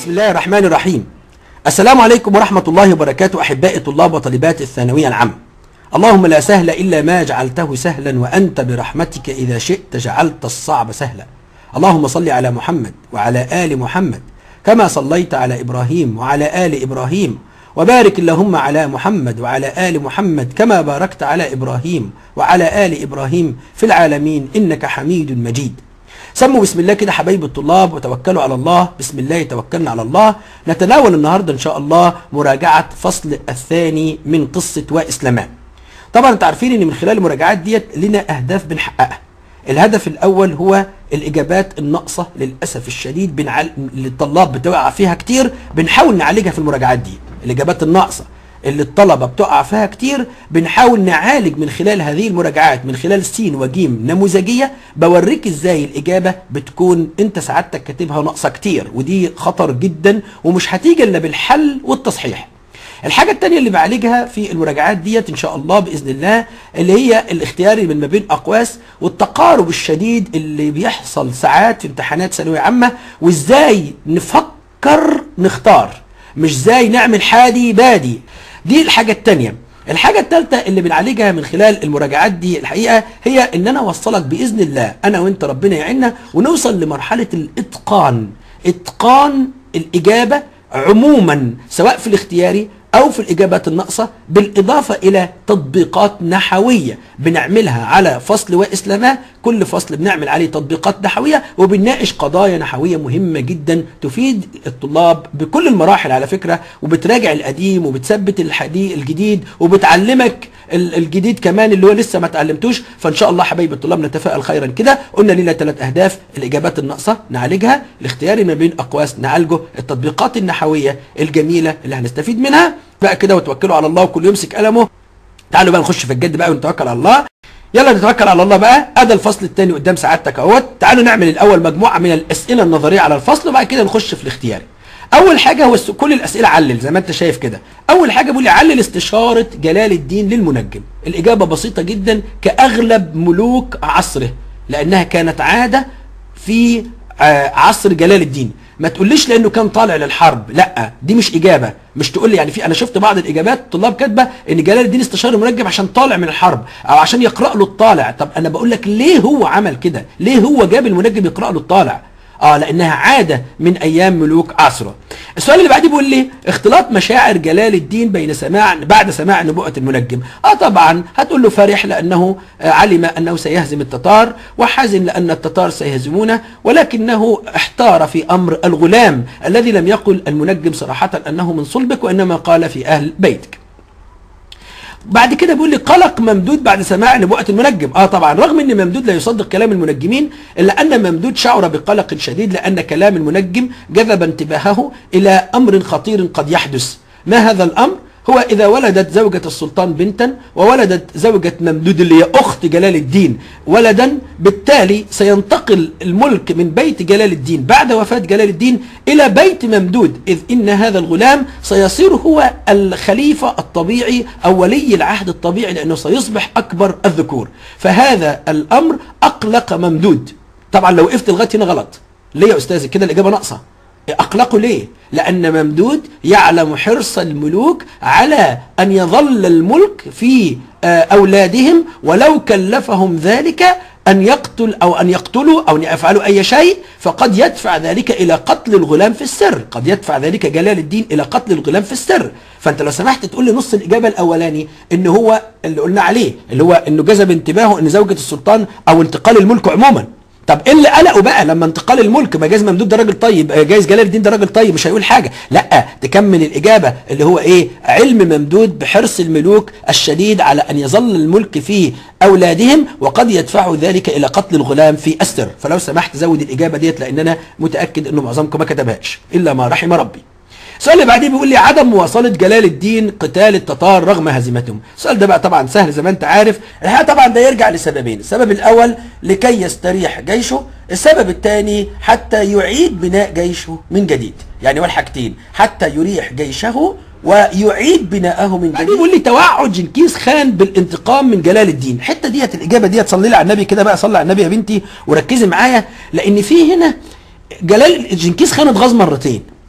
بسم الله الرحمن الرحيم السلام عليكم ورحمة الله وبركاته أحبائي طلاب وطالبات الثانوية العامة اللهم لا سهل إلا ما جعلته سهلا وأنت برحمتك إذا شئت جعلت الصعب سهلا اللهم صل على محمد وعلى آل محمد كما صليت على إبراهيم وعلى آل إبراهيم وبارك اللهم على محمد وعلى آل محمد كما باركت على إبراهيم وعلى آل إبراهيم في العالمين إنك حميد مجيد سموا بسم الله كده حبايب الطلاب وتوكلوا على الله بسم الله توكلنا على الله نتناول النهارده ان شاء الله مراجعه فصل الثاني من قصه واسلمان طبعا انتوا عارفين ان من خلال المراجعات ديت لنا اهداف بنحققها الهدف الاول هو الاجابات الناقصه للاسف الشديد بنعل... اللي الطلاب بتقع فيها كتير بنحاول نعالجها في المراجعات دي الاجابات الناقصه اللي الطلبة بتقع فيها كتير بنحاول نعالج من خلال هذه المراجعات من خلال س وجيم نموذجية بوريك ازاي الإجابة بتكون انت سعادتك كاتبها ناقصة كتير ودي خطر جدا ومش هتيجي الا بالحل والتصحيح الحاجة التانية اللي بعالجها في المراجعات ديت ان شاء الله بإذن الله اللي هي الاختياري من ما بين أقواس والتقارب الشديد اللي بيحصل ساعات في امتحانات ثانوية عامة وازاي نفكر نختار مش ازاي نعمل حادي بادي دي الحاجة التانية الحاجة التالتة اللي بنعالجها من خلال المراجعات دي الحقيقة هي ان انا اوصلك بإذن الله انا وانت ربنا يعيننا ونوصل لمرحلة الاتقان اتقان الاجابة عموما سواء في الاختياري او في الاجابات الناقصه بالاضافه الى تطبيقات نحويه بنعملها على فصل واسلامه كل فصل بنعمل عليه تطبيقات نحويه وبنناقش قضايا نحويه مهمه جدا تفيد الطلاب بكل المراحل على فكره وبتراجع القديم وبتثبت الحديث الجديد وبتعلمك الجديد كمان اللي هو لسه ما اتعلمتوش فان شاء الله حبايب الطلاب نتفائل خيرا كده قلنا لنا ثلاث اهداف الاجابات الناقصه نعالجها الاختياري ما بين اقواس نعالجه التطبيقات النحويه الجميله اللي هنستفيد منها بقى كده وتوكلوا على الله وكل يمسك قلمه تعالوا بقى نخش في الجد بقى ونتوكل على الله يلا نتوكل على الله بقى ادي الفصل الثاني قدام سعادتك اهوت تعالوا نعمل الاول مجموعه من الاسئله النظريه على الفصل وبعد كده نخش في الاختياري اول حاجه هو كل الاسئله علل زي ما انت شايف كده اول حاجه بيقول لي علل استشاره جلال الدين للمنجم الاجابه بسيطه جدا كاغلب ملوك عصره لانها كانت عاده في عصر جلال الدين ما تقوليش لانه كان طالع للحرب لا دي مش اجابه مش تقول لي يعني في انا شفت بعض الاجابات طلاب كاتبه ان جلال الدين استشار المنجم عشان طالع من الحرب او عشان يقرا له الطالع طب انا بقول لك ليه هو عمل كده ليه هو جاب المنجم يقرا له الطالع اه لانها عاده من ايام ملوك عصره السؤال اللي بعديه بيقول لي اختلاط مشاعر جلال الدين بين سماع بعد سماع نبوءه المنجم اه طبعا هتقول له فرح لانه علم انه سيهزم التتار وحزن لان التتار سيهزمونه ولكنه احتار في امر الغلام الذي لم يقل المنجم صراحه انه من صلبك وانما قال في اهل بيتك بعد كده بيقول لي قلق ممدود بعد سماع نبوءة المنجم اه طبعا رغم ان ممدود لا يصدق كلام المنجمين الا ان ممدود شعر بقلق شديد لان كلام المنجم جذب انتباهه الى امر خطير قد يحدث ما هذا الامر هو إذا ولدت زوجة السلطان بنتا وولدت زوجة ممدود اللي هي أخت جلال الدين ولدا بالتالي سينتقل الملك من بيت جلال الدين بعد وفاة جلال الدين إلى بيت ممدود إذ إن هذا الغلام سيصير هو الخليفة الطبيعي أو ولي العهد الطبيعي لأنه سيصبح أكبر الذكور فهذا الأمر أقلق ممدود طبعا لو وقفت لغاية هنا غلط ليه يا أستاذي كده الإجابة ناقصة أقلقوا ليه؟ لأن ممدود يعلم حرص الملوك على أن يظل الملك في أولادهم ولو كلفهم ذلك أن يقتل أو أن يقتلوا أو أن يفعلوا أي شيء فقد يدفع ذلك إلى قتل الغلام في السر قد يدفع ذلك جلال الدين إلى قتل الغلام في السر فأنت لو سمحت تقول لي نص الإجابة الأولاني إن هو اللي قلنا عليه اللي هو إنه جذب انتباهه إن زوجة السلطان أو انتقال الملك عموما طب ايه اللي قلقه بقى لما انتقال الملك ما جايز ممدود ده راجل طيب جايز جلال الدين ده راجل طيب مش هيقول حاجه لا تكمل الاجابه اللي هو ايه علم ممدود بحرص الملوك الشديد على ان يظل الملك في اولادهم وقد يدفع ذلك الى قتل الغلام في السر فلو سمحت زود الاجابه ديت لان انا متاكد انه معظمكم ما كتبهاش الا ما رحم ربي السؤال اللي بعديه بيقول لي عدم مواصله جلال الدين قتال التتار رغم هزيمتهم السؤال ده بقى طبعا سهل زي ما انت عارف الحقيقه طبعا ده يرجع لسببين السبب الاول لكي يستريح جيشه السبب الثاني حتى يعيد بناء جيشه من جديد يعني والحاجتين حتى يريح جيشه ويعيد بناءه من جديد بيقول لي توعد جنكيز خان بالانتقام من جلال الدين الحته ديت الاجابه ديت صلي لي على النبي كده بقى صلي على النبي يا بنتي وركزي معايا لان في هنا جلال جنكيز خان اتغاظ مرتين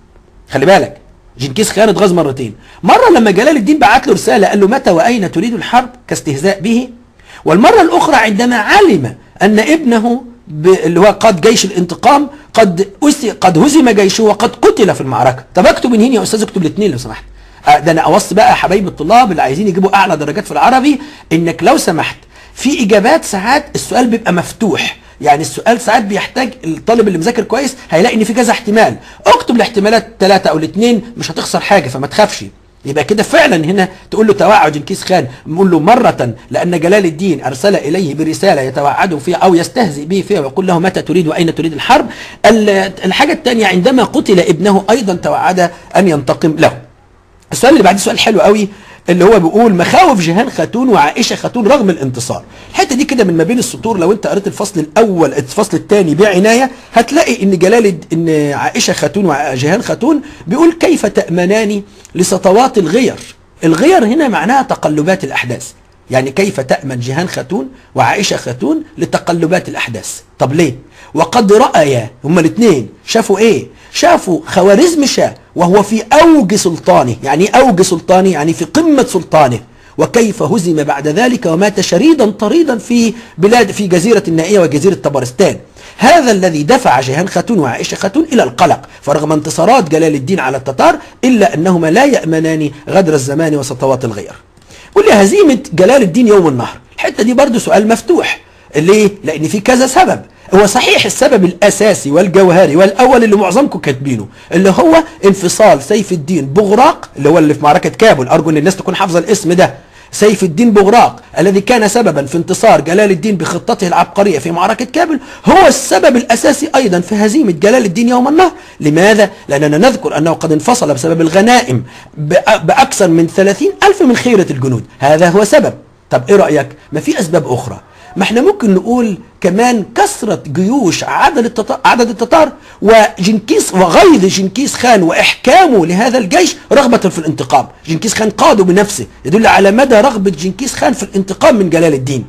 خلي بالك جنكيز خان اتغاظ مرتين مره لما جلال الدين بعت له رساله قال له متى واين تريد الحرب كاستهزاء به والمره الاخرى عندما علم ان ابنه ب... اللي هو قاد جيش الانتقام قد أس... قد هزم جيشه وقد قتل في المعركه طب اكتب من هنا يا استاذ اكتب الاثنين لو سمحت آه، ده انا اوصي بقى حبايب الطلاب اللي عايزين يجيبوا اعلى درجات في العربي انك لو سمحت في اجابات ساعات السؤال بيبقى مفتوح يعني السؤال ساعات بيحتاج الطالب اللي مذاكر كويس هيلاقي ان في كذا احتمال اكتب الاحتمالات ثلاثه او الاثنين مش هتخسر حاجه فما تخافش يبقى كده فعلا هنا تقول له توعد جنكيز خان نقول له مرة لأن جلال الدين أرسل إليه برسالة يتوعده فيها أو يستهزئ به فيها ويقول له متى تريد وأين تريد الحرب ال- الحاجة الثانية عندما قتل ابنه أيضا توعد أن ينتقم له السؤال اللي بعديه سؤال حلو قوي اللي هو بيقول مخاوف جيهان خاتون وعائشه خاتون رغم الانتصار الحته دي كده من ما بين السطور لو انت قريت الفصل الاول الفصل الثاني بعنايه هتلاقي ان جلال الد- ان عائشه خاتون وجيهان خاتون بيقول كيف تامنان لسطوات الغير الغير هنا معناها تقلبات الاحداث يعني كيف تأمن جيهان خاتون وعائشة خاتون لتقلبات الأحداث طب ليه وقد رأيا هما الاثنين شافوا ايه شافوا خوارزم شاه وهو في أوج سلطانه يعني إيه أوج سلطانه يعني في قمة سلطانه وكيف هزم بعد ذلك ومات شريدا طريدا في بلاد في جزيرة النائية وجزيرة طبرستان هذا الذي دفع جيهان خاتون وعائشة خاتون إلى القلق فرغم انتصارات جلال الدين على التتار إلا أنهما لا يأمنان غدر الزمان وسطوات الغير قول لي هزيمة جلال الدين يوم النهر الحتة دي برضو سؤال مفتوح ليه؟ لأن في كذا سبب هو صحيح السبب الأساسي والجوهري والأول اللي معظمكم كاتبينه اللي هو انفصال سيف الدين بغراق اللي هو اللي في معركة كابل أرجو أن الناس تكون حافظة الاسم ده سيف الدين بغراق الذي كان سببا في انتصار جلال الدين بخطته العبقرية في معركة كابل هو السبب الأساسي أيضا في هزيمة جلال الدين يوم النهر لماذا؟ لأننا نذكر أنه قد انفصل بسبب الغنائم بأ- بأكثر من 30 ألف من خيرة الجنود هذا هو سبب طب إيه رأيك؟ ما في أسباب أخرى ما احنا ممكن نقول كمان كثرة جيوش عدد التتار, عدد التتار وجنكيز وغيظ جنكيز خان وإحكامه لهذا الجيش رغبة في الانتقام جنكيز خان قاده بنفسه يدل على مدى رغبة جنكيز خان في الانتقام من جلال الدين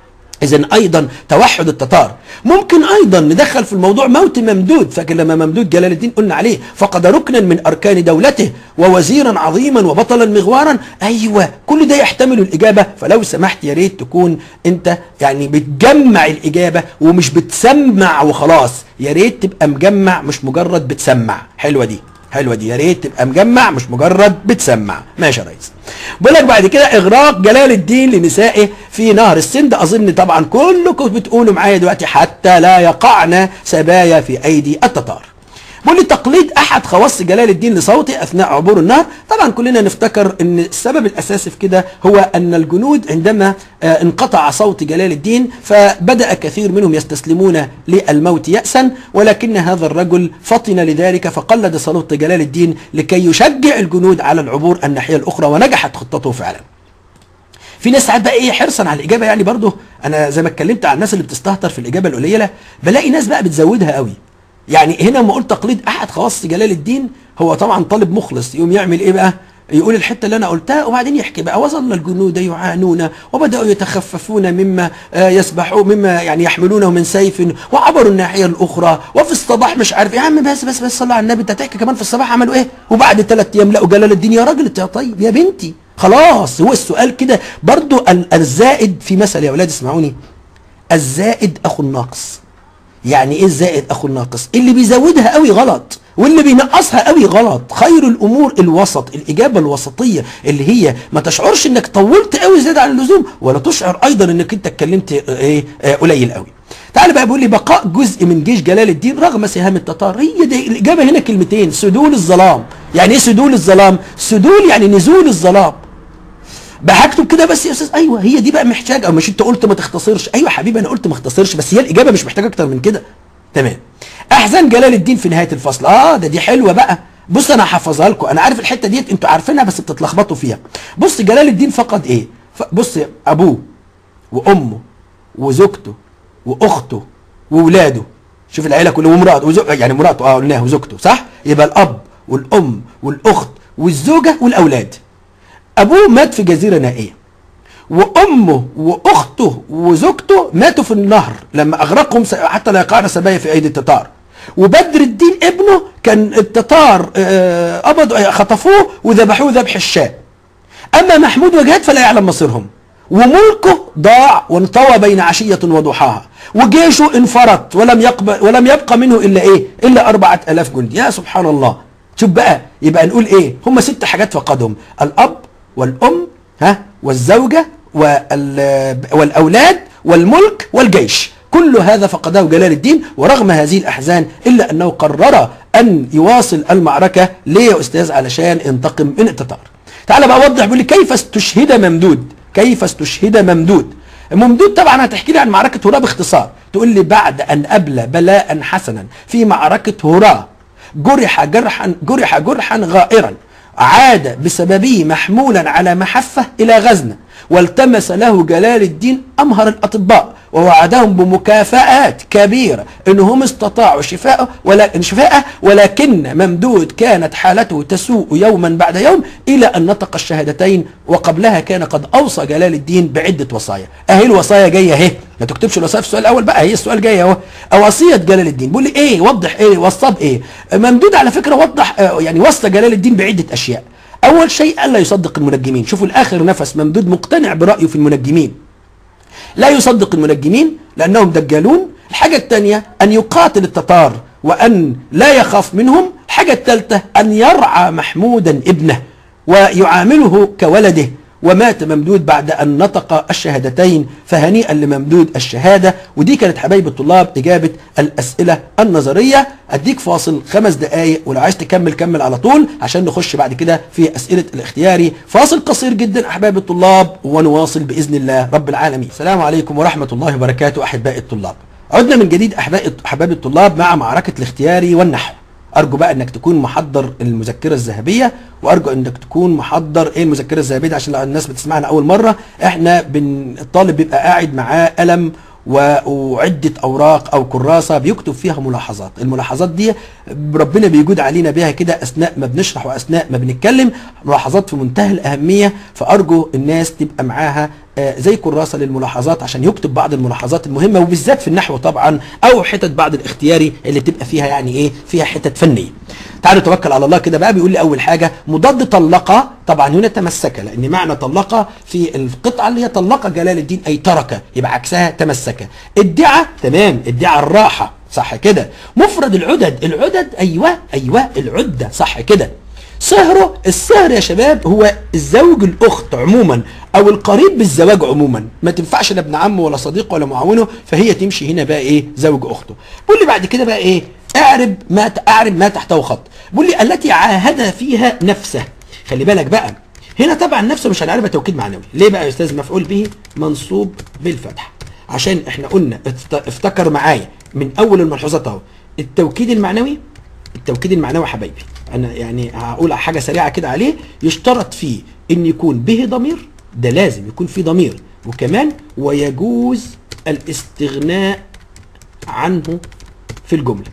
إذا أيضا توحد التتار ممكن أيضا ندخل في الموضوع موت ممدود فاكر لما ممدود جلال الدين قلنا عليه فقد ركنا من أركان دولته ووزيرا عظيما وبطلا مغوارا أيوة كل ده يحتمل الإجابة فلو سمحت يا ريت تكون أنت يعني بتجمع الإجابة ومش بتسمع وخلاص يا ريت تبقى مجمع مش مجرد بتسمع حلوة دي حلوه دي يا ريت تبقى مجمع مش مجرد بتسمع ماشي يا ريس بقول لك بعد كده اغراق جلال الدين لنسائه في نهر السند اظن طبعا كلكم بتقولوا معايا دلوقتي حتى لا يقعن سبايا في ايدي التتار بيقول لي تقليد احد خواص جلال الدين لصوته اثناء عبور النهر طبعا كلنا نفتكر ان السبب الاساسي في كده هو ان الجنود عندما آه، انقطع صوت جلال الدين فبدا كثير منهم يستسلمون للموت ياسا ولكن هذا الرجل فطن لذلك فقلد صوت جلال الدين لكي يشجع الجنود على العبور الناحيه الاخرى ونجحت خطته فعلا في ناس ساعات بقى ايه حرصا على الاجابه يعني برضه انا زي ما اتكلمت عن الناس اللي بتستهتر في الاجابه القليله بلاقي ناس بقى بتزودها قوي يعني هنا لما قلت تقليد احد خواص جلال الدين هو طبعا طالب مخلص يقوم يعمل ايه بقى يقول الحته اللي انا قلتها وبعدين يحكي بقى وظل الجنود يعانون وبداوا يتخففون مما آه، يسبحون مما يعني يحملونه من سيف وعبروا الناحيه الاخرى وفي الصباح مش عارف يا عم بس بس بس صلى على النبي انت هتحكي كمان في الصباح عملوا ايه وبعد ثلاث ايام لقوا جلال الدين يا راجل انت يا طيب يا بنتي خلاص هو السؤال كده برضو ال- الزائد في مثل يا اولاد اسمعوني الزائد اخو الناقص يعني ايه الزائد اخو الناقص اللي بيزودها قوي غلط واللي بينقصها قوي غلط خير الامور الوسط الاجابه الوسطيه اللي هي ما تشعرش انك طولت قوي زياده عن اللزوم ولا تشعر ايضا انك انت اتكلمت آه، ايه آه، قليل قوي تعال بقى بيقول لي بقاء جزء من جيش جلال الدين رغم سهام التتار هي دي الاجابه هنا كلمتين سدول الظلام يعني ايه سدول الظلام سدول يعني نزول الظلام بقى هكتب كده بس يا استاذ ايوه هي دي بقى محتاجه او مش انت قلت ما تختصرش ايوه يا حبيبي انا قلت ما اختصرش بس هي الاجابه مش محتاجه اكتر من كده تمام احزان جلال الدين في نهايه الفصل اه ده دي حلوه بقى بص انا هحفظها لكم انا عارف الحته ديت انتوا عارفينها بس بتتلخبطوا فيها بص جلال الدين فقد ايه ف- بص ابوه وامه وزوجته واخته وولاده شوف العيله كلها ومراته وزو... يعني مراته اه قلناها وزوجته صح يبقى الاب والام والاخت والزوجه والاولاد ابوه مات في جزيره نائيه وامه واخته وزوجته ماتوا في النهر لما اغرقهم س- حتى لا يقعن سبايا في ايدي التتار وبدر الدين ابنه كان التتار آه، قبضوا خطفوه وذبحوه ذبح الشاة اما محمود وجهاد فلا يعلم مصيرهم وملكه ضاع وانطوى بين عشية وضحاها وجيشه انفرط ولم يقبل ولم يبقى منه الا ايه الا أربعة ألاف جندي يا سبحان الله شوف بقى يبقى نقول ايه هم ست حاجات فقدهم الاب والام ها والزوجة وال- والاولاد والملك والجيش كل هذا فقده جلال الدين ورغم هذه الأحزان إلا أنه قرر أن يواصل المعركة ليه يا أستاذ علشان ينتقم من التتار تعال بقى أوضح بيقول لي كيف استشهد ممدود كيف استشهد ممدود ممدود طبعا هتحكي لي عن معركة هراء باختصار تقول لي بعد أن أبلى بلاء حسنا في معركة هراء جرح جرحا جرح جرحا غائرا عاد بسببه محمولا على محفة إلى غزنة والتمس له جلال الدين أمهر الأطباء ووعدهم بمكافآت كبيرة إنهم استطاعوا شفاءه ولا شفاءه ولكن ممدود كانت حالته تسوء يوما بعد يوم إلى أن نطق الشهادتين وقبلها كان قد أوصى جلال الدين بعدة وصايا أهي الوصايا جاية أهي ما تكتبش الوصايا في السؤال الأول بقى هي السؤال جاي أهو وصية جلال الدين بيقول لي إيه وضح إيه وصاه بإيه ممدود على فكرة وضح آه، يعني وصى جلال الدين بعدة أشياء أول شيء ألا يصدق المنجمين شوفوا الآخر نفس ممدود مقتنع برأيه في المنجمين لا يصدق المنجمين لأنهم دجالون الحاجة الثانية أن يقاتل التتار وأن لا يخاف منهم الحاجة الثالثة أن يرعى محمودا ابنه ويعامله كولده ومات ممدود بعد أن نطق الشهادتين فهنيئا لممدود الشهادة ودي كانت حبايب الطلاب إجابة الأسئلة النظرية أديك فاصل خمس دقايق ولو عايز تكمل كمل على طول عشان نخش بعد كده في أسئلة الاختياري فاصل قصير جدا أحباب الطلاب ونواصل بإذن الله رب العالمين السلام عليكم ورحمة الله وبركاته أحباء الطلاب عدنا من جديد أحباء أحباب الطلاب مع معركة الاختياري والنحو ارجو بقى انك تكون محضر المذكره الذهبيه وارجو انك تكون محضر ايه المذكره الذهبيه دي عشان لو الناس بتسمعنا اول مره احنا بن الطالب بيبقى قاعد معاه قلم و- وعده اوراق او كراسه بيكتب فيها ملاحظات الملاحظات دي ربنا بيجود علينا بيها كده اثناء ما بنشرح واثناء ما بنتكلم ملاحظات في منتهى الاهميه فارجو الناس تبقى معاها آه، زي كراسه للملاحظات عشان يكتب بعض الملاحظات المهمه وبالذات في النحو طبعا او حتت بعد الاختياري اللي بتبقى فيها يعني ايه فيها حتت فنيه تعالوا نتوكل على الله كده بقى بيقول لي اول حاجه مضاد طلقه طبعا هنا تمسك لان معنى طلقه في القطعه اللي هي طلقه جلال الدين اي ترك يبقى عكسها تمسك ادعى تمام ادعى الراحه صح كده مفرد العدد العدد ايوه ايوه العده صح كده صهره الصهر يا شباب هو الزوج الاخت عموما او القريب بالزواج عموما ما تنفعش لا ابن عمه ولا صديقه ولا معاونه فهي تمشي هنا بقى ايه زوج اخته بيقول لي بعد كده بقى ايه اعرب ما ت- اعرب ما تحته خط بيقول لي التي عاهد فيها نفسه خلي بالك بقى هنا طبعا نفسه مش هنعربها توكيد معنوي ليه بقى يا استاذ مفعول به منصوب بالفتح عشان احنا قلنا افت- افتكر معايا من اول الملحوظات اهو التوكيد المعنوي التوكيد المعنوي يا حبايبي انا يعني هقول حاجه سريعه كده عليه يشترط فيه ان يكون به ضمير ده لازم يكون فيه ضمير وكمان ويجوز الاستغناء عنه في الجمله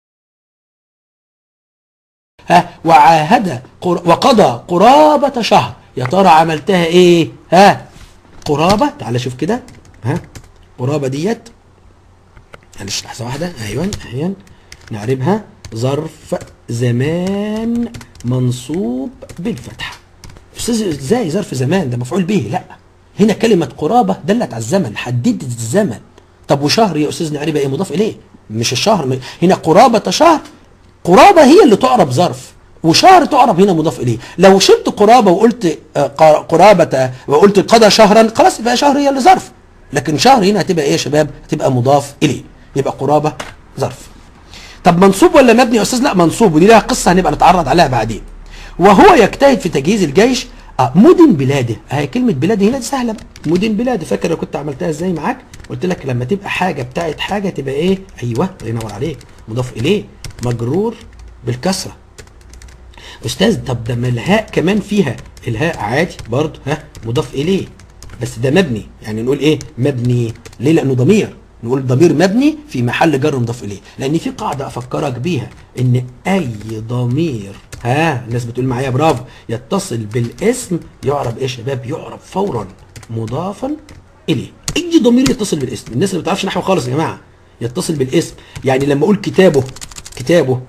ها وعاهد قر... وقضى قرابة شهر يا ترى عملتها ايه ها قرابة تعال شوف كده ها قرابة ديت معلش لحظة واحدة ايوه ايوه نعربها ظرف زمان منصوب بالفتحة استاذ ازاي ظرف زمان ده مفعول به لا هنا كلمة قرابة دلت على الزمن حددت الزمن طب وشهر يا استاذ نعربها ايه مضاف اليه مش الشهر م- هنا قرابة شهر قرابة هي اللي تعرب ظرف وشهر تعرب هنا مضاف اليه لو شلت قرابة وقلت آه، قر- قرابة وقلت قضى شهرا خلاص يبقى شهر هي اللي ظرف لكن شهر هنا هتبقى ايه يا شباب هتبقى مضاف اليه يبقى قرابة ظرف طب منصوب ولا مبني يا استاذ لا منصوب ودي لها قصه هنبقى نتعرض عليها بعدين وهو يجتهد في تجهيز الجيش آه مدن بلاده هي كلمه بلاده هنا دي سهله بقى مدن بلاده فاكر أنا كنت عملتها ازاي معاك قلت لك لما تبقى حاجه بتاعت حاجه تبقى ايه ايوه الله ينور عليك مضاف اليه مجرور بالكسره استاذ طب ده ما الهاء كمان فيها الهاء عادي برضه ها مضاف اليه بس ده مبني يعني نقول ايه مبني ليه لانه ضمير نقول ضمير مبني في محل جر مضاف اليه لان في قاعده افكرك بيها ان اي ضمير ها الناس بتقول معايا برافو يتصل بالاسم يعرب ايه يا شباب يعرب فورا مضافا اليه اي ضمير يتصل بالاسم الناس اللي ما بتعرفش نحو خالص يا جماعه يتصل بالاسم يعني لما اقول كتابه كتابه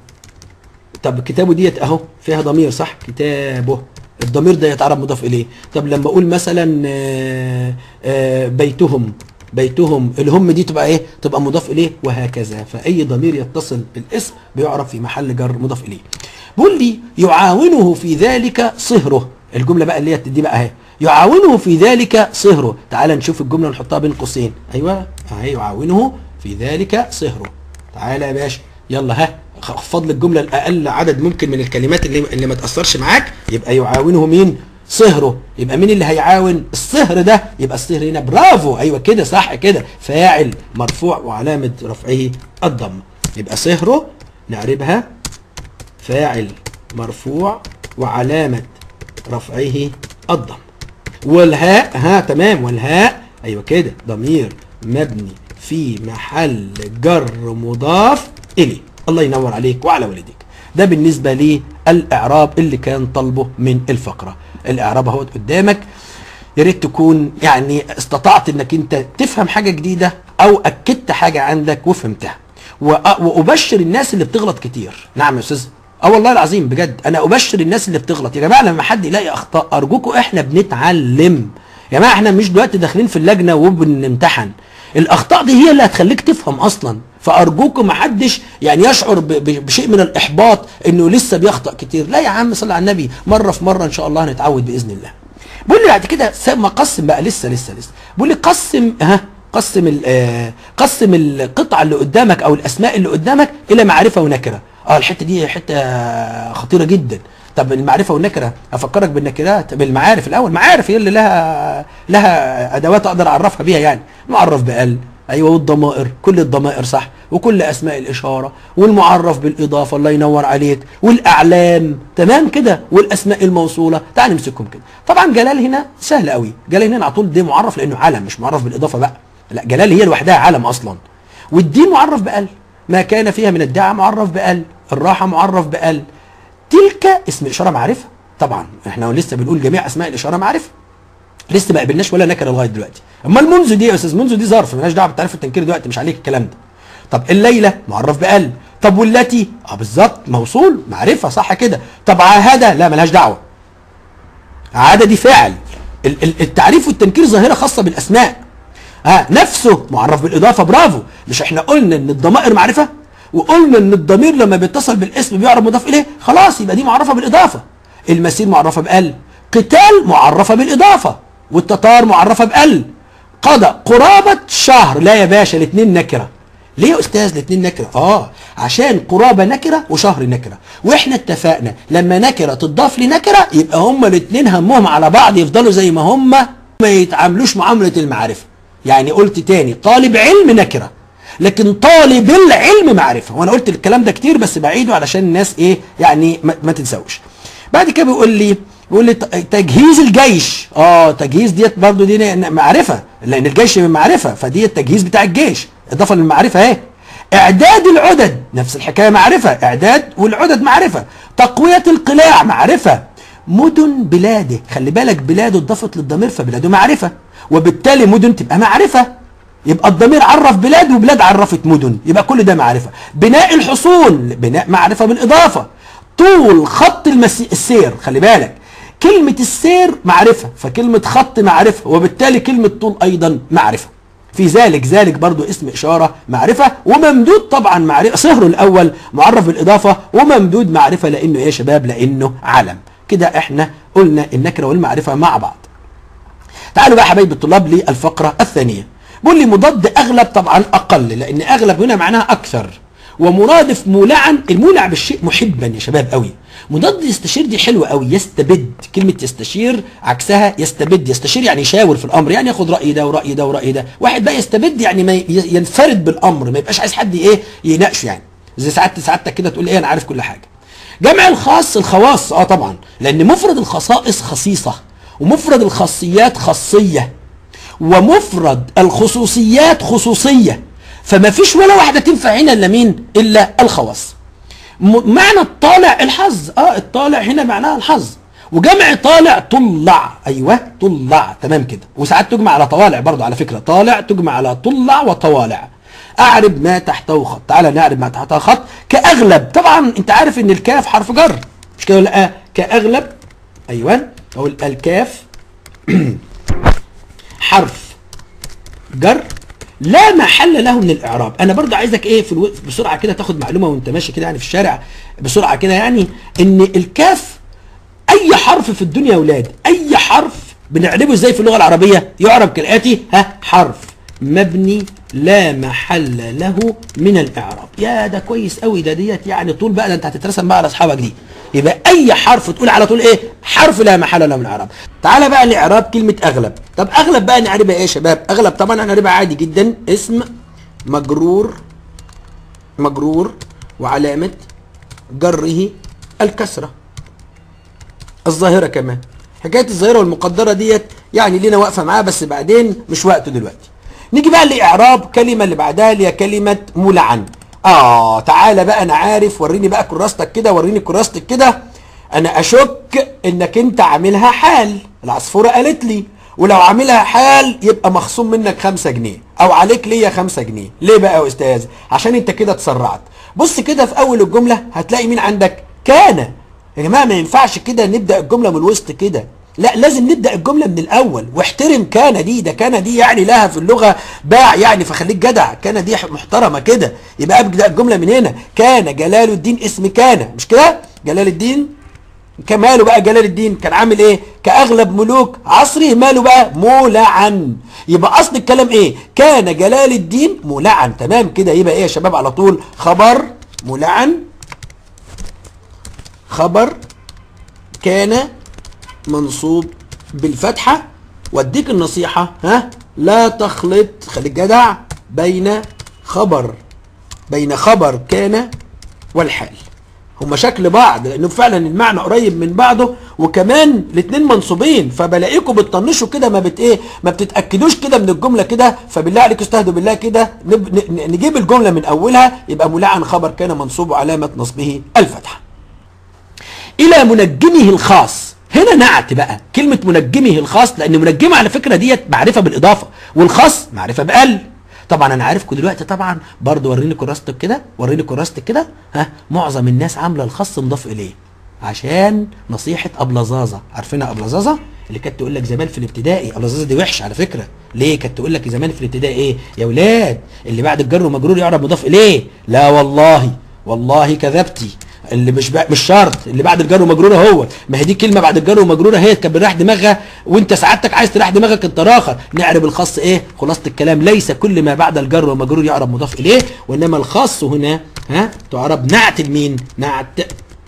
طب كتابه ديت اهو فيها ضمير صح كتابه الضمير ده يتعرب مضاف اليه طب لما اقول مثلا آه، آه، بيتهم بيتهم الهم دي تبقى ايه تبقى مضاف اليه وهكذا فاي ضمير يتصل بالاسم بيعرف في محل جر مضاف اليه بيقول لي يعاونه في ذلك صهره الجمله بقى اللي هي دي بقى اهي يعاونه في ذلك صهره تعال نشوف الجمله نحطها بين قوسين ايوه اهي يعاونه في ذلك صهره تعالى يا باشا يلا ها خفض لي الجمله الاقل عدد ممكن من الكلمات اللي اللي ما تاثرش معاك يبقى يعاونه مين صهره يبقى مين اللي هيعاون الصهر ده يبقى الصهر هنا برافو ايوه كده صح كده فاعل مرفوع وعلامه رفعه الضم يبقى صهره نعربها فاعل مرفوع وعلامه رفعه الضم والهاء ها تمام والهاء ايوه كده ضمير مبني في محل جر مضاف اليه الله ينور عليك وعلى والديك ده بالنسبه للاعراب اللي كان طالبه من الفقره الاعراب اهو قدامك يا ريت تكون يعني استطعت انك انت تفهم حاجه جديده او اكدت حاجه عندك وفهمتها وأ- وابشر الناس اللي بتغلط كتير نعم يا استاذ اه والله العظيم بجد انا ابشر الناس اللي بتغلط يا جماعه لما حد يلاقي اخطاء ارجوكم احنا بنتعلم يا جماعه احنا مش دلوقتي داخلين في اللجنه وبنمتحن الاخطاء دي هي اللي هتخليك تفهم اصلا فارجوكم ما حدش يعني يشعر ب- ب- بشيء من الاحباط انه لسه بيخطأ كتير لا يا عم صل على النبي مره في مره ان شاء الله هنتعود باذن الله بيقول لي بعد كده ما قسم بقى لسه لسه لسه بيقول لي قسم ها قسم ال- آه، قسم القطعه اللي قدامك او الاسماء اللي قدامك الى معرفه ونكره اه الحته دي حته خطيره جدا طب المعرفه والنكره افكرك بالنكرات بالمعارف الاول معارف هي اللي لها لها ادوات اقدر اعرفها بيها يعني معرف بال ايوه والضمائر كل الضمائر صح وكل اسماء الاشاره والمعرف بالاضافه الله ينور عليك والاعلام تمام كده والاسماء الموصوله تعال نمسكهم كده طبعا جلال هنا سهل قوي جلال هنا على طول دي معرف لانه علم مش معرف بالاضافه بقى لا جلال هي لوحدها علم اصلا والدين معرف بال ما كان فيها من الدعاء معرف بال الراحه معرف بال تلك اسم اشاره معرفه طبعا احنا لسه بنقول جميع اسماء الاشاره معرفه لسه ما قابلناش ولا نكره لغايه دلوقتي امال منذ دي يا استاذ منذ دي ظرف مالهاش دعوه بالتعريف والتنكير دلوقتي مش عليك الكلام ده طب الليله معرف بال طب والتي اه بالظبط موصول معرفه صح كده طب عاهده لا مالهاش دعوه عاده دي فاعل ال- ال- التعريف والتنكير ظاهره خاصه بالاسماء ها نفسه معرف بالاضافه برافو مش احنا قلنا ان الضمائر معرفه وقلنا ان الضمير لما بيتصل بالاسم بيعرف مضاف اليه خلاص يبقى دي معرفه بالاضافه المسير معرفه بال قتال معرفه بالاضافه والتتار معرفه بال قضى قرابه شهر لا يا باشا الاثنين نكره ليه يا استاذ الاثنين نكره اه عشان قرابه نكره وشهر نكره واحنا اتفقنا لما نكره تضاف لنكره يبقى هما الاثنين همهم على بعض يفضلوا زي ما هما ما يتعاملوش معامله المعرفه يعني قلت تاني طالب علم نكره لكن طالب العلم معرفه وانا قلت الكلام ده كتير بس بعيده علشان الناس ايه يعني ما, ما تنساوش بعد كده بيقول لي بيقول لي ت- تجهيز الجيش اه تجهيز ديت برضو دي ن- معرفه لان الجيش من معرفه فدي التجهيز بتاع الجيش اضافه للمعرفه اهي اعداد العدد نفس الحكايه معرفه اعداد والعدد معرفه تقويه القلاع معرفه مدن بلاده خلي بالك بلاده اضافت للضمير فبلاده معرفه وبالتالي مدن تبقى معرفه يبقى الضمير عرف بلاد وبلاد عرفت مدن يبقى كل ده معرفة بناء الحصول بناء معرفة بالإضافة طول خط المسي... السير خلي بالك كلمة السير معرفة فكلمة خط معرفة وبالتالي كلمة طول أيضا معرفة في ذلك ذلك برضو اسم إشارة معرفة وممدود طبعا معرفة صهره الأول معرف بالإضافة وممدود معرفة لأنه إيه يا شباب لأنه علم كده إحنا قلنا النكرة والمعرفة مع بعض تعالوا بقى حبايب الطلاب للفقرة الثانية بيقول لي مضاد أغلب طبعا أقل لأن أغلب هنا معناها أكثر ومرادف مولعا المولع بالشيء محبا يا شباب قوي مضاد يستشير دي حلوه قوي يستبد كلمه يستشير عكسها يستبد يستشير يعني يشاور في الامر يعني ياخد راي ده وراي ده وراي ده واحد بقى يستبد يعني ما ي- ينفرد بالامر ما يبقاش عايز حد ايه يناقشه يعني زي ساعات سعادتك كده تقول ايه انا عارف كل حاجه جمع الخاص الخواص اه طبعا لان مفرد الخصائص خصيصه ومفرد الخاصيات خاصيه ومفرد الخصوصيات خصوصيه فما فيش ولا واحده تنفع هنا الا مين الا الخواص م- معنى الطالع الحظ اه الطالع هنا معناها الحظ وجمع طالع طلع ايوه طلع تمام كده وساعات تجمع على طوالع برضو على فكره طالع تجمع على طلع وطوالع اعرب ما تحته خط تعالى نعرب ما تحته خط كاغلب طبعا انت عارف ان الكاف حرف جر مش كده ولا لا كاغلب ايوه اقول الكاف حرف جر لا محل له من الاعراب انا برضو عايزك ايه في الو... بسرعه كده تاخد معلومه وانت ماشي كده يعني في الشارع بسرعه كده يعني ان الكاف اي حرف في الدنيا يا اولاد اي حرف بنعربه ازاي في اللغه العربيه يعرب كالاتي ها حرف مبني لا محل له من الاعراب يا ده كويس قوي ده ديت يعني طول بقى ده انت هتترسم بقى على اصحابك دي يبقى اي حرف تقول على طول ايه حرف لا محل له من الاعراب تعالى بقى لاعراب كلمه اغلب طب اغلب بقى نعربها ايه يا شباب اغلب طبعا هنعربها عادي جدا اسم مجرور مجرور وعلامه جره الكسره الظاهره كمان حكايه الظاهره والمقدره ديت يعني لينا واقفه معاها بس بعدين مش وقته دلوقتي نيجي بقى لاعراب كلمه اللي بعدها اللي هي كلمه ملعن اه تعالى بقى انا عارف وريني بقى كراستك كده وريني كراستك كده انا اشك انك انت عاملها حال العصفوره قالت لي ولو عاملها حال يبقى مخصوم منك خمسة جنيه او عليك ليا خمسة جنيه ليه بقى يا استاذ عشان انت كده اتسرعت بص كده في اول الجمله هتلاقي مين عندك كان يا جماعه ما ينفعش كده نبدا الجمله من الوسط كده لا لازم نبدا الجمله من الاول واحترم كان دي ده كان دي يعني لها في اللغه باع يعني فخليك جدع كان دي محترمه كده يبقى ابدا الجمله من هنا كان جلال الدين اسم كان مش كده جلال الدين كماله بقى جلال الدين كان عامل ايه كاغلب ملوك عصره ماله بقى مولعن يبقى اصل الكلام ايه كان جلال الدين مولعن تمام كده يبقى ايه يا شباب على طول خبر مولعن خبر كان منصوب بالفتحة واديك النصيحة ها لا تخلط خليك جدع بين خبر بين خبر كان والحال هما شكل بعض لانه فعلا المعنى قريب من بعضه وكمان الاثنين منصوبين فبلاقيكم بتطنشوا كده ما بت ايه ما بتتاكدوش كده من الجمله كده فبالله عليكم استهدوا بالله كده نجيب الجمله من اولها يبقى ملعن خبر كان منصوب وعلامه نصبه الفتحه الى منجمه الخاص هنا نعت بقى كلمة منجمه الخاص لأن منجمه على فكرة ديت معرفة بالإضافة والخاص معرفة بقل طبعا انا عارفكم دلوقتي طبعا برضه وريني كراستك كده وريني كراستك كده ها معظم الناس عامله الخاص مضاف اليه عشان نصيحه ابلزازه عارفينها ابلزازه اللي كانت تقول لك زمان في الابتدائي ابلزازه دي وحشه على فكره ليه كانت تقول لك زمان في الابتدائي ايه يا ولاد اللي بعد الجر ومجرور يعرب مضاف اليه لا والله والله كذبتي اللي مش مش شرط اللي بعد الجر ومجرور هو ما هي دي كلمه بعد الجر ومجرور اهي كانت بنريح دماغها وانت سعادتك عايز تريح دماغك انت راخر نعرب الخاص ايه خلاصه الكلام ليس كل ما بعد الجر ومجرور يعرب مضاف اليه وانما الخاص هنا ها تعرب نعت لمين نعت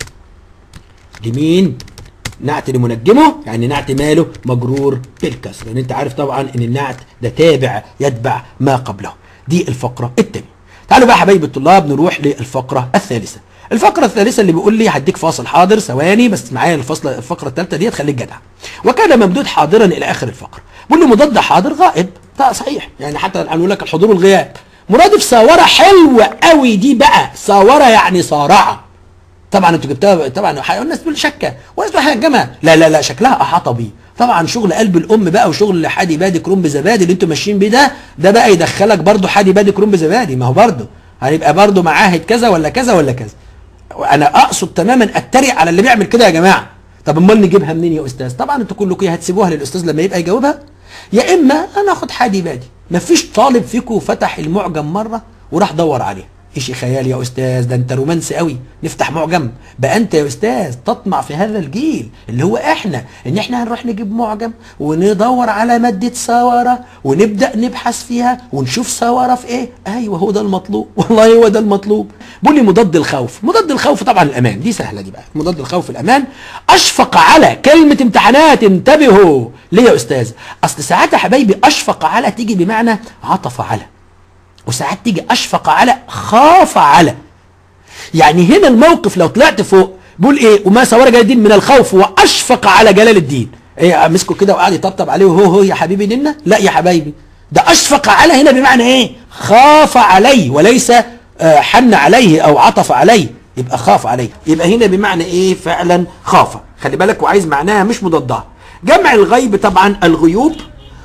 لمين نعت لمنجمه يعني نعت ماله مجرور بالكسر لان انت عارف طبعا ان النعت ده تابع يتبع ما قبله دي الفقره الثانيه تعالوا بقى حبايب الطلاب نروح للفقره الثالثه الفقرة الثالثة اللي بيقول لي هديك فاصل حاضر ثواني بس معايا الفصل الفقرة الثالثة ديت خليك جدع وكان ممدود حاضرا إلى آخر الفقرة بيقول لي مضاد حاضر غائب ده صحيح يعني حتى هنقول لك الحضور والغياب مرادف ساورة حلوة قوي دي بقى ساورة يعني صارعة طبعا انتوا جبتها طبعا الناس تقول شكه وناس تقول حاجه لا لا لا شكلها احاط بيه طبعا شغل قلب الام بقى وشغل حادي بادي كرنب زبادي اللي انتوا ماشيين بيه ده ده بقى يدخلك برضه حادي بادي كرنب زبادي ما هو برضه هيبقى برضه معاهد كذا ولا كذا ولا كذا انا اقصد تماما اتريق على اللي بيعمل كده يا جماعه طب امال نجيبها منين يا استاذ طبعا انتوا كلكم يا هتسيبوها للاستاذ لما يبقى يجاوبها يا اما انا اخد حادي بادي مفيش طالب فيكم فتح المعجم مره وراح دور عليه شيء خيال يا استاذ ده انت رومانسي قوي نفتح معجم بقى انت يا استاذ تطمع في هذا الجيل اللي هو احنا ان احنا هنروح نجيب معجم وندور على ماده سواره ونبدا نبحث فيها ونشوف سواره في ايه ايوه هو ده المطلوب والله هو ده المطلوب بيقول لي مضاد الخوف مضاد الخوف طبعا الامان دي سهله دي بقى مضاد الخوف الامان اشفق على كلمه امتحانات انتبهوا ليه يا استاذ اصل ساعات يا حبايبي اشفق على تيجي بمعنى عطف على وساعات تيجي اشفق على خاف على يعني هنا الموقف لو طلعت فوق بيقول ايه وما سوار جلال الدين من الخوف واشفق على جلال الدين ايه مسكه كده وقعد يطبطب عليه وهو هو يا حبيبي ننا لا يا حبايبي ده اشفق على هنا بمعنى ايه خاف عليه وليس آه حن عليه او عطف عليه يبقى خاف عليه يبقى هنا بمعنى ايه فعلا خاف خلي بالك وعايز معناها مش مضادها جمع الغيب طبعا الغيوب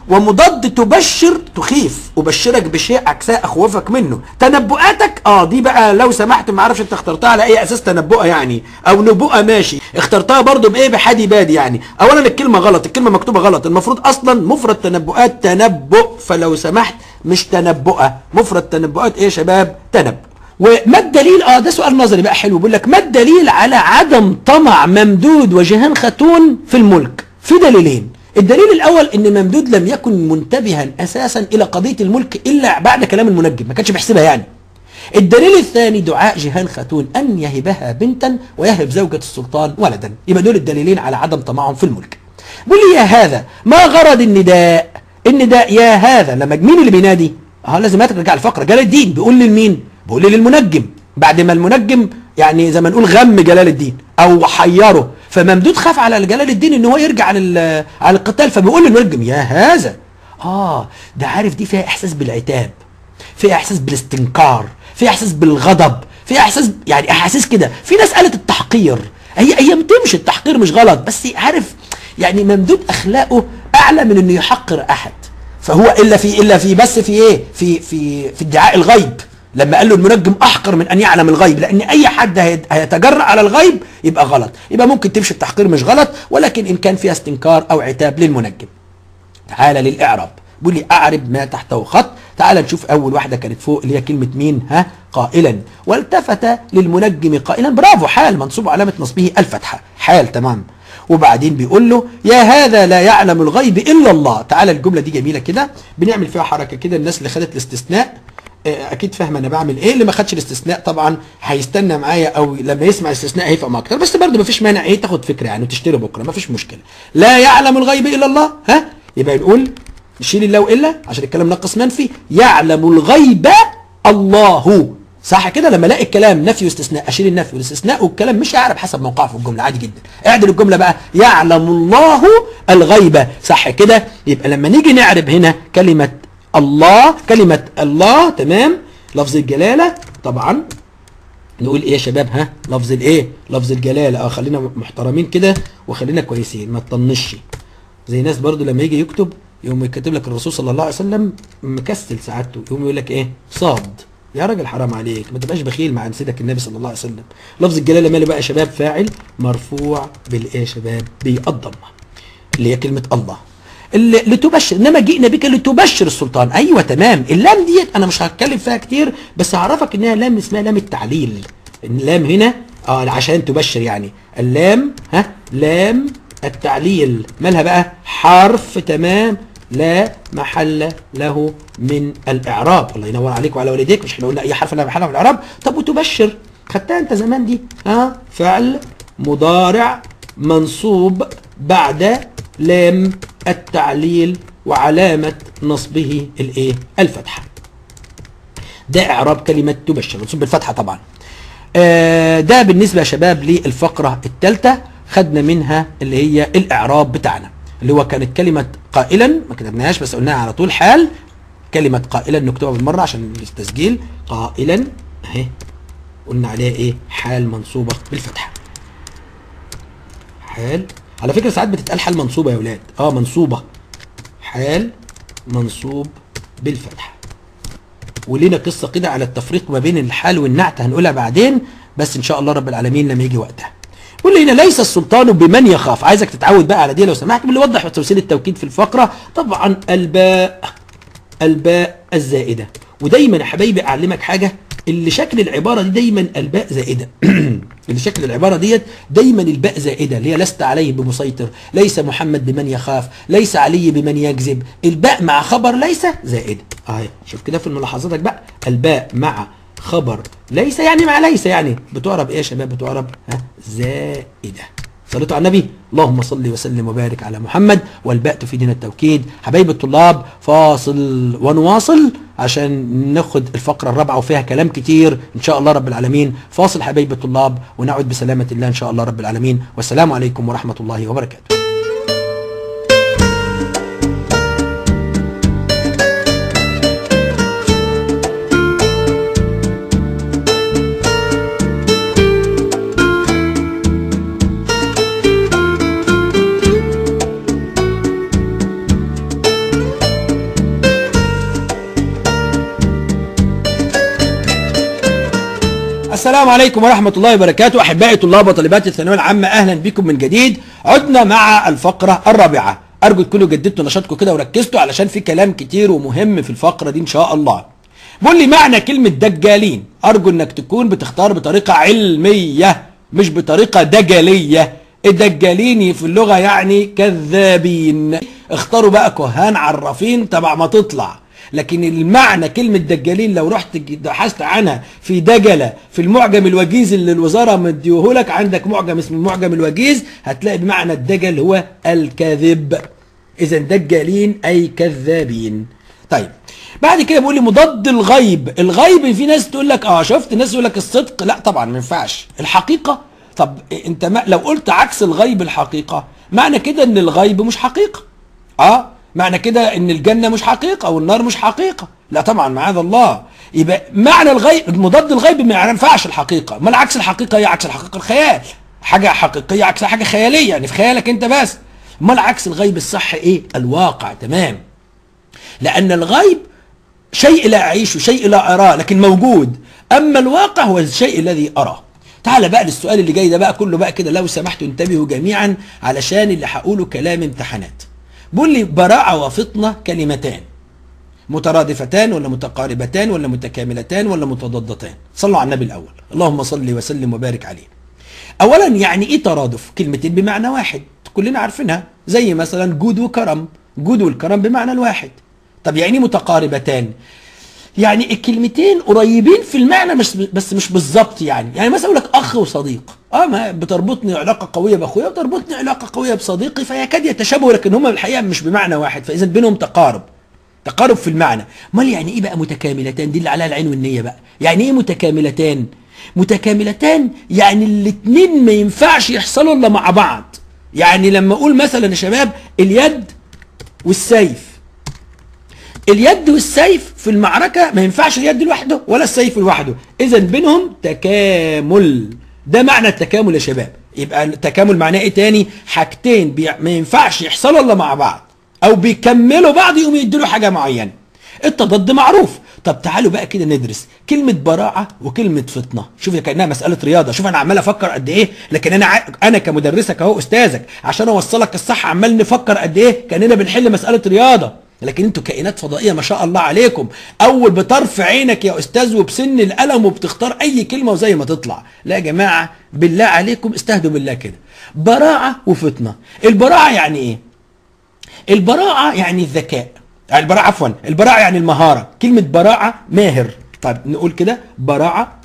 ومضاد تبشر تخيف أبشرك بشيء عكساه أخوفك منه تنبؤاتك اه دي بقى لو سمحت ما اعرفش انت اخترتها على اي اساس تنبؤه يعني او نبؤه ماشي اخترتها برضو بايه بحادي بادي يعني اولا الكلمه غلط الكلمه مكتوبه غلط المفروض اصلا مفرد تنبؤات تنبؤ فلو سمحت مش تنبؤه مفرد تنبؤات ايه يا شباب تنبؤ وما الدليل اه ده سؤال نظري بقى حلو بيقول لك ما الدليل على عدم طمع ممدود وجيهان خاتون في الملك في دليلين الدليل الاول ان ممدود لم يكن منتبها اساسا الى قضيه الملك الا بعد كلام المنجم ما كانش بيحسبها يعني الدليل الثاني دعاء جيهان خاتون ان يهبها بنتا ويهب زوجة السلطان ولدا يبقى دول الدليلين على عدم طمعهم في الملك بيقول لي يا هذا ما غرض النداء النداء يا هذا لما مين اللي بينادي اه لازم ترجع الفقره جلال الدين بيقول لمين بيقول للمنجم بعد ما المنجم يعني زي ما نقول غم جلال الدين او حيره فممدود خاف على جلال الدين ان هو يرجع على على القتال فبيقول للمنجم يا هذا اه ده عارف دي فيها احساس بالعتاب فيها احساس بالاستنكار فيها احساس بالغضب فيها احساس يعني احاسيس كده في ناس قالت التحقير هي هي بتمشي التحقير مش غلط بس عارف يعني ممدود اخلاقه اعلى من انه يحقر احد فهو الا في الا في بس في ايه في في في ادعاء الغيب لما قال له المنجم احقر من ان يعلم الغيب لان اي حد هيتجرأ على الغيب يبقى غلط يبقى ممكن تمشي التحقير مش غلط ولكن ان كان فيها استنكار او عتاب للمنجم تعال للاعراب بيقول لي اعرب ما تحته خط تعال نشوف اول واحده كانت فوق اللي هي كلمه مين ها قائلا والتفت للمنجم قائلا برافو حال منصوب علامه نصبه الفتحه حال تمام وبعدين بيقول له يا هذا لا يعلم الغيب الا الله تعالى الجمله دي جميله كده بنعمل فيها حركه كده الناس اللي خدت الاستثناء اكيد فاهمه انا بعمل ايه اللي ما خدش الاستثناء طبعا هيستنى معايا او لما يسمع الاستثناء هيفهم اكتر بس برضه ما فيش مانع ايه تاخد فكره يعني وتشتري بكره ما فيش مشكله لا يعلم الغيب الا الله ها يبقى نقول نشيل الله والا عشان الكلام نقص منفي يعلم الغيب الله صح كده لما الاقي الكلام نفي واستثناء اشيل النفي والاستثناء والكلام مش هيعرف حسب موقعه في الجمله عادي جدا اعدل الجمله بقى يعلم الله الغيب صح كده يبقى لما نيجي نعرب هنا كلمه الله كلمة الله تمام لفظ الجلالة طبعا نقول ايه يا شباب ها لفظ الايه لفظ الجلالة اه خلينا محترمين كده وخلينا كويسين ما تطنش زي ناس برضو لما يجي يكتب يقوم يكتب لك الرسول صلى الله عليه وسلم مكسل سعادته يقوم يقول لك ايه صاد يا راجل حرام عليك ما تبقاش بخيل مع سيدك النبي صلى الله عليه وسلم لفظ الجلاله ماله بقى يا شباب فاعل مرفوع بالايه يا شباب بالضمه اللي هي كلمه الله اللي لتبشر انما جئنا بك لتبشر السلطان ايوه تمام اللام ديت انا مش هتكلم فيها كتير بس هعرفك انها لام اسمها لام التعليل اللام هنا اه عشان تبشر يعني اللام ها لام التعليل مالها بقى حرف تمام لا محل له من الاعراب الله ينور عليك وعلى والديك مش احنا قلنا اي حرف لا محل له من الاعراب طب وتبشر خدتها انت زمان دي ها فعل مضارع منصوب بعد لام التعليل وعلامة نصبه الايه الفتحة ده اعراب كلمة تبشر منصوب بالفتحة طبعا آه ده بالنسبة يا شباب للفقرة الثالثة خدنا منها اللي هي الاعراب بتاعنا اللي هو كانت كلمة قائلا ما كتبناهاش بس قلناها على طول حال كلمة قائلا نكتبها بالمرة عشان التسجيل قائلا اهي قلنا عليها ايه حال منصوبة بالفتحة حال على فكرة ساعات بتتقال حال منصوبة يا ولاد اه منصوبة حال منصوب بالفتحة ولينا قصة كده على التفريق ما بين الحال والنعت هنقولها بعدين بس ان شاء الله رب العالمين لما يجي وقتها قول لي هنا ليس السلطان بمن يخاف عايزك تتعود بقى على دي لو سمحت باللي وضح تمثيل التوكيد في الفقرة طبعا الباء الباء الزائدة ودايما يا حبايبي اعلمك حاجة اللي شكل العبارة دي دايما الباء زائدة اللي شكل العبارة ديت دايما الباء زائدة اللي هي لست عليه بمسيطر ليس محمد بمن يخاف ليس علي بمن يكذب الباء مع خبر ليس زائدة اهي شوف كده في ملاحظاتك بقى الباء مع خبر ليس يعني مع ليس يعني بتعرب ايه يا شباب بتعرب ها زائدة صليتوا على النبي اللهم صل وسلم وبارك على محمد والباء تفيدنا التوكيد حبايب الطلاب فاصل ونواصل عشان ناخد الفقرة الرابعة وفيها كلام كتير إن شاء الله رب العالمين فاصل حبايب الطلاب ونعود بسلامة الله إن شاء الله رب العالمين والسلام عليكم ورحمة الله وبركاته السلام عليكم ورحمة الله وبركاته أحبائي طلاب وطالبات الثانوية العامة أهلا بكم من جديد عدنا مع الفقرة الرابعة أرجو تكونوا جددتوا نشاطكم كده وركزتوا علشان في كلام كتير ومهم في الفقرة دي إن شاء الله بقول لي معنى كلمة دجالين أرجو إنك تكون بتختار بطريقة علمية مش بطريقة دجالية الدجالين في اللغة يعني كذابين اختاروا بقى كهان عرافين تبع ما تطلع لكن المعنى كلمة دجالين لو رحت بحثت عنها في دجلة في المعجم الوجيز اللي الوزارة مديهولك عندك معجم اسمه المعجم الوجيز هتلاقي بمعنى الدجل هو الكذب إذا دجالين أي كذابين طيب بعد كده بيقول لي مضاد الغيب الغيب في ناس تقول لك اه شفت ناس يقول لك الصدق لا طبعا ما ينفعش الحقيقة طب انت ما لو قلت عكس الغيب الحقيقة معنى كده ان الغيب مش حقيقة اه معنى كده ان الجنة مش حقيقة والنار مش حقيقة لا طبعا معاذ الله يبقى معنى الغيب مضاد الغيب ما ينفعش الحقيقة ما عكس الحقيقة هي عكس الحقيقة الخيال حاجة حقيقية عكس حاجة خيالية يعني في خيالك انت بس امال عكس الغيب الصح ايه الواقع تمام لان الغيب شيء لا اعيشه شيء لا اراه لكن موجود اما الواقع هو الشيء الذي اراه تعال بقى للسؤال اللي جاي ده بقى كله بقى كده لو سمحتوا انتبهوا جميعا علشان اللي هقوله كلام امتحانات بيقول لي براعة وفطنة كلمتان مترادفتان ولا متقاربتان ولا متكاملتان ولا متضادتان صلوا على النبي الأول اللهم صل وسلم وبارك عليه أولا يعني إيه ترادف كلمتين بمعنى واحد كلنا عارفينها زي مثلا جود وكرم جود والكرم بمعنى الواحد طب يعني إيه متقاربتان يعني الكلمتين قريبين في المعنى مش بس مش بالظبط يعني يعني مثلا اقول لك اخ وصديق اه ما بتربطني علاقه قويه باخويا وتربطني علاقه قويه بصديقي فيكاد يتشابهوا لكن هما الحقيقه مش بمعنى واحد فاذا بينهم تقارب تقارب في المعنى امال يعني ايه بقى متكاملتان دي اللي عليها العين والنيه بقى يعني ايه متكاملتان متكاملتان يعني الاثنين ما ينفعش يحصلوا الا مع بعض يعني لما اقول مثلا يا شباب اليد والسيف اليد والسيف في المعركة ما ينفعش اليد لوحده ولا السيف لوحده إذا بينهم تكامل ده معنى التكامل يا شباب يبقى التكامل معناه ايه تاني حاجتين بي... ما ينفعش يحصلوا الا مع بعض او بيكملوا بعض يقوم يدوا حاجه معينه التضاد معروف طب تعالوا بقى كده ندرس كلمة براعة وكلمة فطنة شوف كأنها مسألة رياضة شوف أنا عمال أفكر قد إيه لكن أنا ع... أنا كمدرسك أهو أستاذك عشان أوصلك الصح عمال نفكر قد إيه كأننا بنحل مسألة رياضة لكن انتوا كائنات فضائيه ما شاء الله عليكم اول بطرف عينك يا استاذ وبسن القلم وبتختار اي كلمه وزي ما تطلع لا يا جماعه بالله عليكم استهدوا بالله كده براعه وفطنه البراعه يعني ايه البراعه يعني الذكاء يعني البراعه عفوا البراعه يعني المهاره كلمه براعه ماهر طيب نقول كده براعه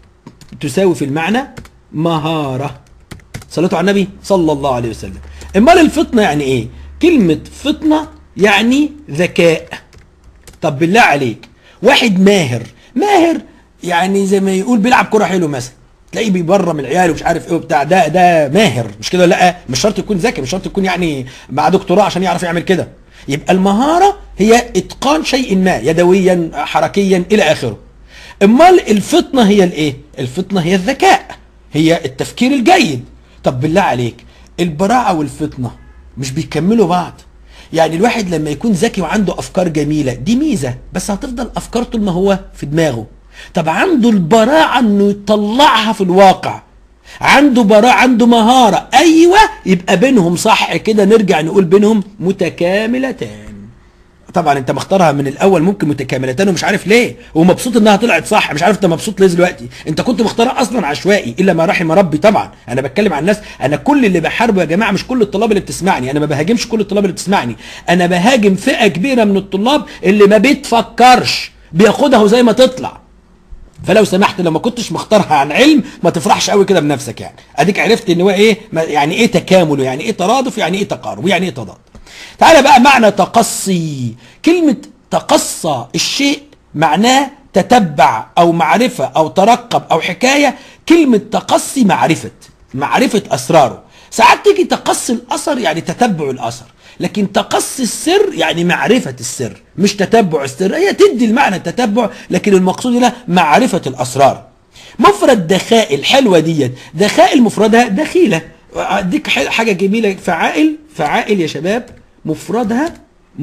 تساوي في المعنى مهاره صلاه على النبي صلى الله عليه وسلم امال الفطنه يعني ايه كلمه فطنه يعني ذكاء طب بالله عليك واحد ماهر ماهر يعني زي ما يقول بيلعب كرة حلو مثلا تلاقيه بيبرم العيال ومش عارف ايه وبتاع ده ده ماهر مش كده لا مش شرط يكون ذكي مش شرط يكون يعني مع دكتوراه عشان يعرف يعمل كده يبقى المهارة هي اتقان شيء ما يدويا حركيا الى اخره امال الفطنة هي الايه الفطنة هي الذكاء هي التفكير الجيد طب بالله عليك البراعة والفطنة مش بيكملوا بعض يعني الواحد لما يكون ذكي وعنده افكار جميله دي ميزه بس هتفضل افكار طول ما هو في دماغه طب عنده البراعه انه يطلعها في الواقع عنده براعه عنده مهاره ايوه يبقى بينهم صح كده نرجع نقول بينهم متكاملتان طبعا انت مختارها من الاول ممكن متكاملتان ومش عارف ليه ومبسوط انها طلعت صح مش عارف انت مبسوط ليه دلوقتي انت كنت مختارها اصلا عشوائي الا ما رحم ربي طبعا انا بتكلم عن الناس انا كل اللي بحاربه يا جماعه مش كل الطلاب اللي بتسمعني انا ما بهاجمش كل الطلاب اللي بتسمعني انا بهاجم فئه كبيره من الطلاب اللي ما بيتفكرش بياخدها زي ما تطلع فلو سمحت لو ما كنتش مختارها عن علم ما تفرحش قوي كده بنفسك يعني اديك عرفت ان هو ايه يعني ايه تكامل يعني ايه ترادف يعني ايه تقارب ويعني ايه تضاد تعالى بقى معنى تقصي كلمة تقصى الشيء معناه تتبع او معرفة او ترقب او حكاية كلمة تقصي معرفة معرفة اسراره ساعات تيجي تقصي الاثر يعني تتبع الاثر لكن تقصي السر يعني معرفة السر مش تتبع السر هي تدي المعنى التتبع لكن المقصود هنا معرفة الاسرار مفرد دخائل الحلوة ديت دخائل مفردها دخيلة اديك حاجة جميلة فعائل فعائل يا شباب مفردها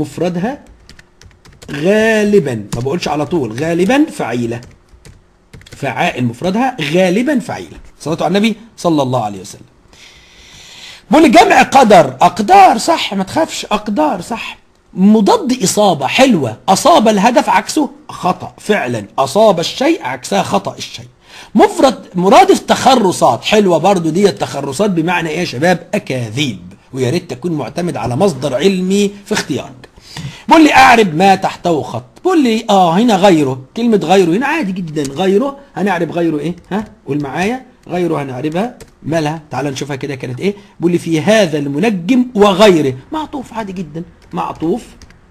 مفردها غالبا ما بقولش على طول غالبا فعيلة فعائل مفردها غالبا فعيلة صلاة على النبي صلى الله عليه وسلم بقول لي جمع قدر أقدار صح ما تخافش أقدار صح مضاد إصابة حلوة أصاب الهدف عكسه خطأ فعلا أصاب الشيء عكسها خطأ الشيء مفرد مرادف تخرصات حلوة برضو دي التخرصات بمعنى ايه يا شباب أكاذيب ويا ريت تكون معتمد على مصدر علمي في اختيارك بقول لي اعرب ما تحته خط بقول لي اه هنا غيره كلمة غيره هنا عادي جدا غيره هنعرب غيره ايه ها قول معايا غيره هنعربها مالها تعال نشوفها كده كانت ايه بقول لي في هذا المنجم وغيره معطوف عادي جدا معطوف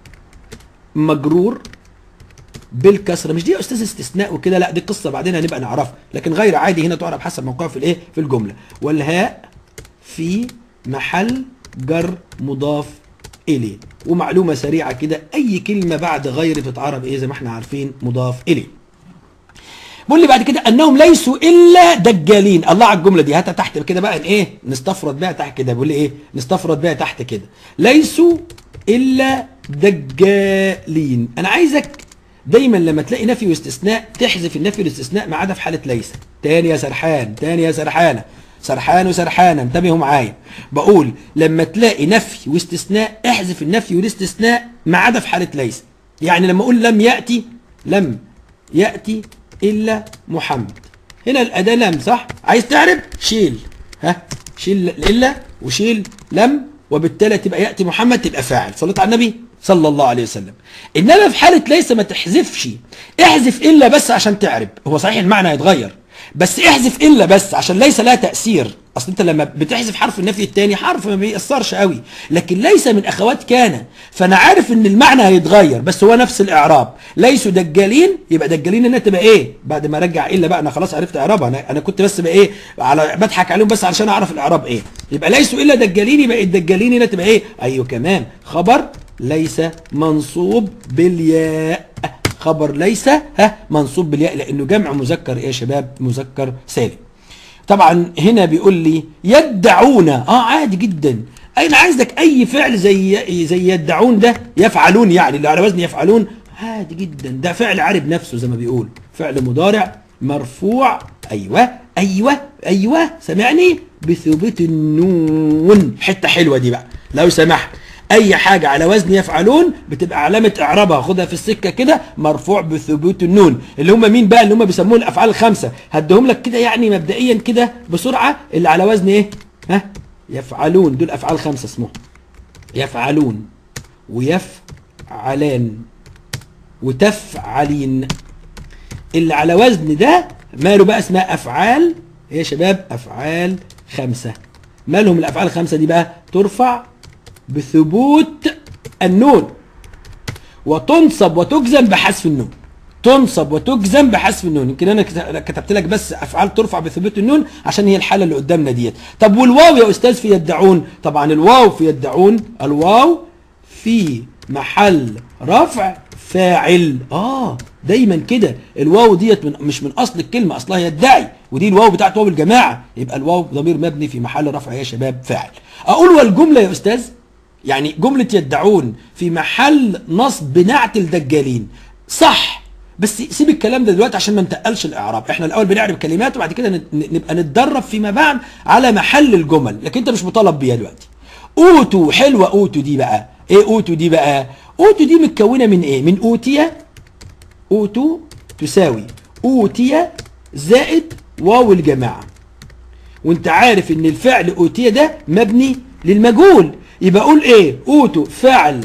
مجرور بالكسره مش دي يا استاذ استثناء وكده لا دي قصه بعدين هنبقى نعرفها لكن غير عادي هنا تعرف حسب موقعها في الايه في الجمله والهاء في محل جر مضاف اليه ومعلومه سريعه كده اي كلمه بعد غير تتعرب ايه زي ما احنا عارفين مضاف اليه بقول لي بعد كده انهم ليسوا الا دجالين الله على الجمله دي هاتها تحت كده بقى ايه نستفرد بيها تحت كده بيقول لي ايه نستفرد بيها تحت كده ليسوا الا دجالين انا عايزك دايما لما تلاقي نفي واستثناء تحذف النفي والاستثناء ما عدا في حاله ليس تاني يا سرحان تاني يا سرحانه سرحان وسرحانه انتبهوا معايا بقول لما تلاقي نفي واستثناء احذف النفي والاستثناء ما عدا في حاله ليس يعني لما اقول لم ياتي لم ياتي الا محمد هنا الاداه لم صح عايز تعرف شيل ها شيل الا وشيل لم وبالتالي تبقى ياتي محمد تبقى فاعل صليت على النبي صلى الله عليه وسلم انما في حاله ليس ما تحذفش احذف الا بس عشان تعرب هو صحيح المعنى هيتغير بس احذف الا بس عشان ليس لها تاثير اصل انت لما بتحذف حرف النفي الثاني حرف ما بيأثرش قوي لكن ليس من اخوات كان فانا عارف ان المعنى هيتغير بس هو نفس الاعراب ليسوا دجالين يبقى دجالين انها تبقى ايه بعد ما ارجع الا بقى انا خلاص عرفت اعرابها انا انا كنت بس بقى ايه على بضحك عليهم بس علشان اعرف الاعراب ايه يبقى ليسوا الا دجالين يبقى الدجالين هنا تبقى ايه ايوه كمان خبر ليس منصوب بالياء خبر ليس ها منصوب بالياء لانه جمع مذكر ايه يا شباب مذكر سالم طبعا هنا بيقول لي يدعون اه عادي جدا انا عايزك اي فعل زي زي يدعون ده يفعلون يعني اللي على وزن يفعلون عادي جدا ده فعل عارب نفسه زي ما بيقول فعل مضارع مرفوع ايوه ايوه ايوه سمعني بثبوت النون حته حلوه دي بقى لو سمحت اي حاجة على وزن يفعلون بتبقى علامة اعرابها خدها في السكة كده مرفوع بثبوت النون اللي هم مين بقى اللي هم بيسموه الافعال الخمسة هديهم لك كده يعني مبدئيا كده بسرعة اللي على وزن ايه ها يفعلون دول افعال خمسة اسمهم يفعلون ويفعلان وتفعلين اللي على وزن ده ماله بقى اسمها افعال ايه يا شباب افعال خمسة مالهم الافعال الخمسة دي بقى ترفع بثبوت النون وتنصب وتجزم بحذف النون تنصب وتجزم بحذف النون يمكن انا كتبت لك بس افعال ترفع بثبوت النون عشان هي الحاله اللي قدامنا ديت طب والواو يا استاذ في يدعون طبعا الواو في يدعون الواو في محل رفع فاعل اه دايما كده الواو ديت من مش من اصل الكلمه اصلها يدعي ودي الواو بتاعت واو الجماعه يبقى الواو ضمير مبني في محل رفع يا شباب فاعل اقول والجمله يا استاذ يعني جملة يدعون في محل نصب نعت الدجالين صح بس سيب الكلام ده دلوقتي عشان ما نتقلش الاعراب احنا الاول بنعرب كلمات وبعد كده نبقى نتدرب فيما بعد على محل الجمل لكن انت مش مطالب بيها دلوقتي اوتو حلوه اوتو دي بقى ايه اوتو دي بقى اوتو دي متكونه من ايه من اوتيه اوتو تساوي اوتيه زائد واو الجماعه وانت عارف ان الفعل اوتيه ده مبني للمجهول يبقى اقول ايه اوتو فعل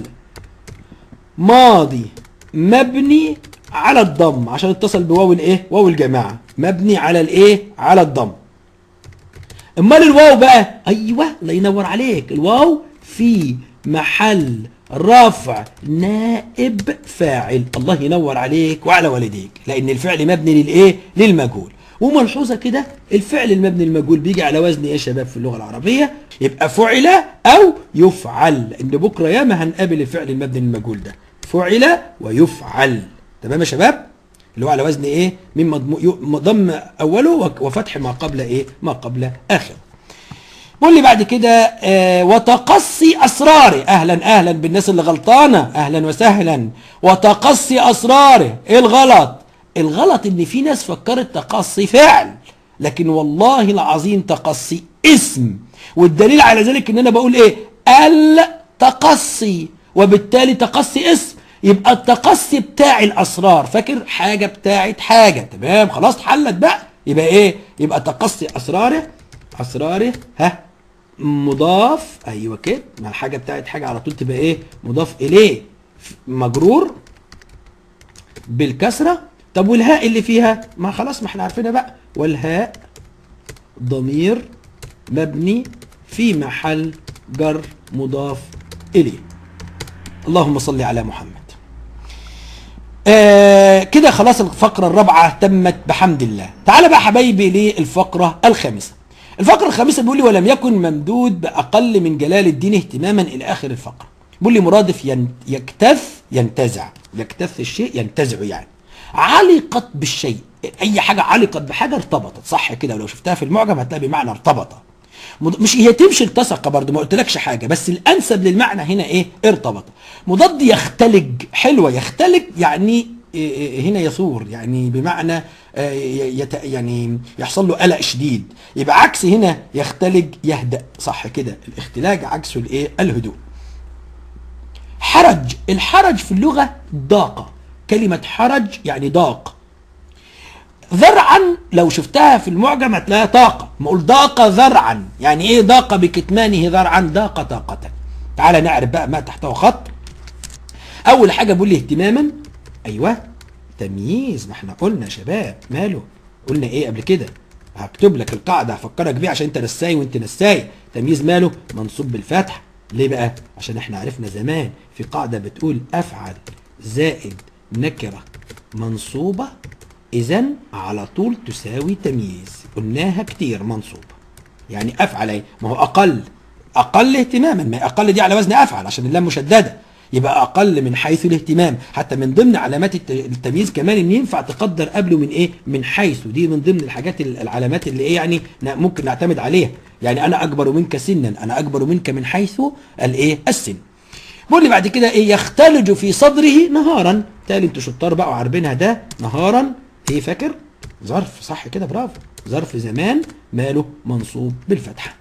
ماضي مبني على الضم عشان اتصل بواو الايه واو الجماعه مبني على الايه على الضم امال الواو بقى ايوه الله ينور عليك الواو في محل رفع نائب فاعل الله ينور عليك وعلى والديك لان الفعل مبني للايه للمجهول وملحوظه كده الفعل المبني المجهول بيجي على وزن ايه يا شباب في اللغه العربيه يبقى فعل او يفعل لان بكره ياما هنقابل الفعل المبني المجهول ده فعل ويفعل تمام يا شباب اللي هو على وزن ايه من ضم اوله وفتح ما قبل ايه ما قبل اخر قول لي بعد كده آه وتقصي اسراره اهلا اهلا بالناس اللي غلطانه اهلا وسهلا وتقصي اسراره ايه الغلط الغلط ان في ناس فكرت تقصي فعل لكن والله العظيم تقصي اسم والدليل على ذلك ان انا بقول ايه التقصي وبالتالي تقصي اسم يبقى التقصي بتاع الاسرار فاكر حاجه بتاعت حاجه تمام خلاص اتحلت بقى يبقى ايه يبقى تقصي اسراره اسراره ها مضاف ايوه كده ما الحاجه بتاعت حاجه على طول تبقى ايه مضاف اليه مجرور بالكسره طب والهاء اللي فيها ما خلاص ما احنا عارفينها بقى والهاء ضمير مبني في محل جر مضاف اليه اللهم صل على محمد آه كده خلاص الفقرة الرابعة تمت بحمد الله تعال بقى حبايبي للفقرة الخامسة الفقرة الخامسة بيقول لي ولم يكن ممدود بأقل من جلال الدين اهتماما إلى آخر الفقرة بيقول لي مرادف ين يكتث ينتزع يكتث الشيء ينتزعه يعني علقت بالشيء أي حاجة علقت بحاجة ارتبطت صح كده ولو شفتها في المعجم هتلاقي بمعنى ارتبط مض- مش هي تمشي التصق برضه ما قلتلكش حاجه بس الانسب للمعنى هنا ايه ارتبط مضاد يختلج حلوه يختلج يعني إيه إيه هنا يثور يعني بمعنى آه، ي- يت يعني يحصل له قلق شديد يبقى عكس هنا يختلج يهدأ صح كده الاختلاج عكسه الايه الهدوء حرج الحرج في اللغه ضاقه كلمه حرج يعني ضاق ذرعا لو شفتها في المعجم هتلاقيها طاقة نقول ضاق ذرعا يعني ايه ضاق بكتمانه ذرعا ضاق طاقة تعال نعرف بقى ما تحته خط اول حاجة بيقول لي اهتماما ايوه تمييز ما احنا قلنا يا شباب ماله قلنا ايه قبل كده هكتب لك القاعدة هفكرك بيها عشان انت نساي وانت نساي تمييز ماله منصوب بالفتح ليه بقى عشان احنا عرفنا زمان في قاعدة بتقول افعل زائد نكرة منصوبة اذا على طول تساوي تمييز قلناها كتير منصوبة يعني افعل ايه ما هو اقل اقل اهتماما ما اقل دي على وزن افعل عشان اللام مشدده يبقى اقل من حيث الاهتمام حتى من ضمن علامات الت- التمييز كمان ان ينفع تقدر قبله من ايه من حيث دي من ضمن الحاجات ال- العلامات اللي ايه يعني ن- ممكن نعتمد عليها يعني انا اكبر منك سنا انا اكبر منك من حيث الايه السن بيقول لي بعد كده ايه يختلج في صدره نهارا تالي انتوا شطار بقى وعارفينها ده نهارا ايه فاكر ظرف صح كده برافو ظرف زمان ماله منصوب بالفتحه